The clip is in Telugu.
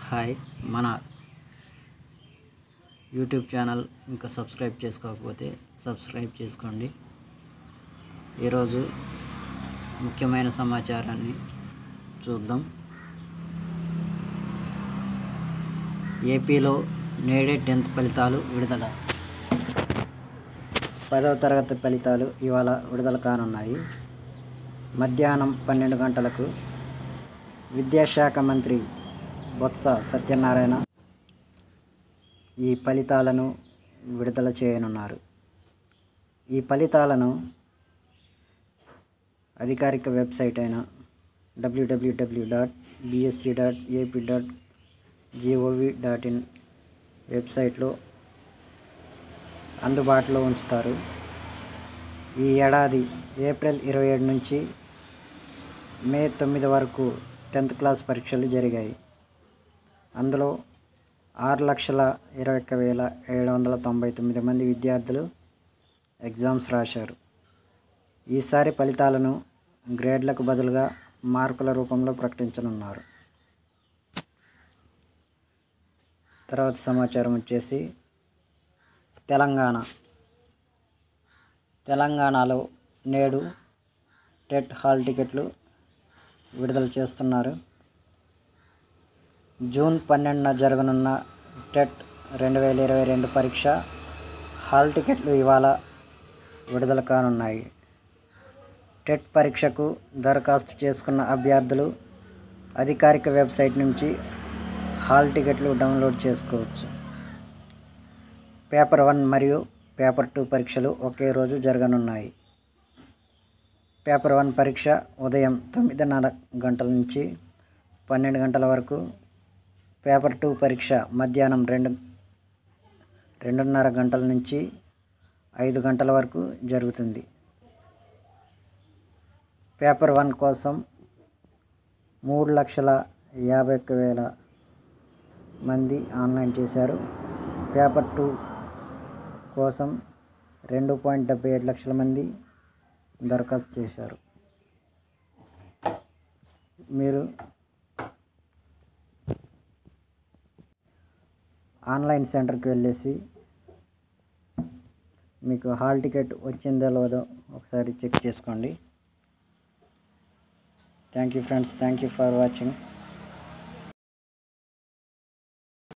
హాయ్ మన యూట్యూబ్ ఛానల్ ఇంకా సబ్స్క్రైబ్ చేసుకోకపోతే సబ్స్క్రైబ్ చేసుకోండి ఈరోజు ముఖ్యమైన సమాచారాన్ని చూద్దాం ఏపీలో నేడే టెన్త్ ఫలితాలు విడుదల పదవ తరగతి ఫలితాలు ఇవాళ విడుదల కానున్నాయి మధ్యాహ్నం పన్నెండు గంటలకు విద్యాశాఖ మంత్రి బొత్స సత్యనారాయణ ఈ ఫలితాలను విడుదల చేయనున్నారు ఈ ఫలితాలను అధికారిక వెబ్సైట్ అయిన WWW dot BSE dot AP dot gov dot in వెబ్సైట్లో అందుబాటులో ఉంచుతారు ఈ ఏడాది ఏప్రిల్ ఇరవై ఏడు నుంచి మే తొమ్మిది వరకు టెన్త్ క్లాస్ పరీక్షలు జరిగాయి అందులో ఆరు లక్షల ఇరవై ఒక్క వేల ఏడు వందల తొంభై తొమ్మిది మంది విద్యార్థులు ఎగ్జామ్స్ రాశారు ఈసారి ఫలితాలను గ్రేడ్లకు బదులుగా మార్కుల రూపంలో ప్రకటించనున్నారు తర్వాత సమాచారం వచ్చేసి తెలంగాణ తెలంగాణలో నేడు టెట్ హాల్ టికెట్లు విడుదల చేస్తున్నారు జూన్ పన్నెండున జరగనున్న టెట్ రెండు వేల ఇరవై రెండు పరీక్ష హాల్ టికెట్లు ఇవాళ విడుదల కానున్నాయి టెట్ పరీక్షకు దరఖాస్తు చేసుకున్న అభ్యర్థులు అధికారిక వెబ్సైట్ నుంచి హాల్ టికెట్లు డౌన్లోడ్ చేసుకోవచ్చు పేపర్ వన్ మరియు పేపర్ టూ పరీక్షలు ఒకే రోజు జరగనున్నాయి పేపర్ వన్ పరీక్ష ఉదయం తొమ్మిదిన్నర గంటల నుంచి పన్నెండు గంటల వరకు పేపర్ టూ పరీక్ష మధ్యాహ్నం రెండు రెండున్నర గంటల నుంచి ఐదు గంటల వరకు జరుగుతుంది పేపర్ వన్ కోసం మూడు లక్షల యాభై ఒక్క వేల మంది ఆన్లైన్ చేశారు పేపర్ టూ కోసం రెండు పాయింట్ డెబ్బై ఏడు లక్షల మంది దరఖాస్తు చేశారు మీరు ఆన్లైన్ సెంటర్కి వెళ్ళేసి మీకు హాల్ టికెట్ వచ్చిందో లేదో ఒకసారి చెక్ చేసుకోండి thank you friends thank you for watching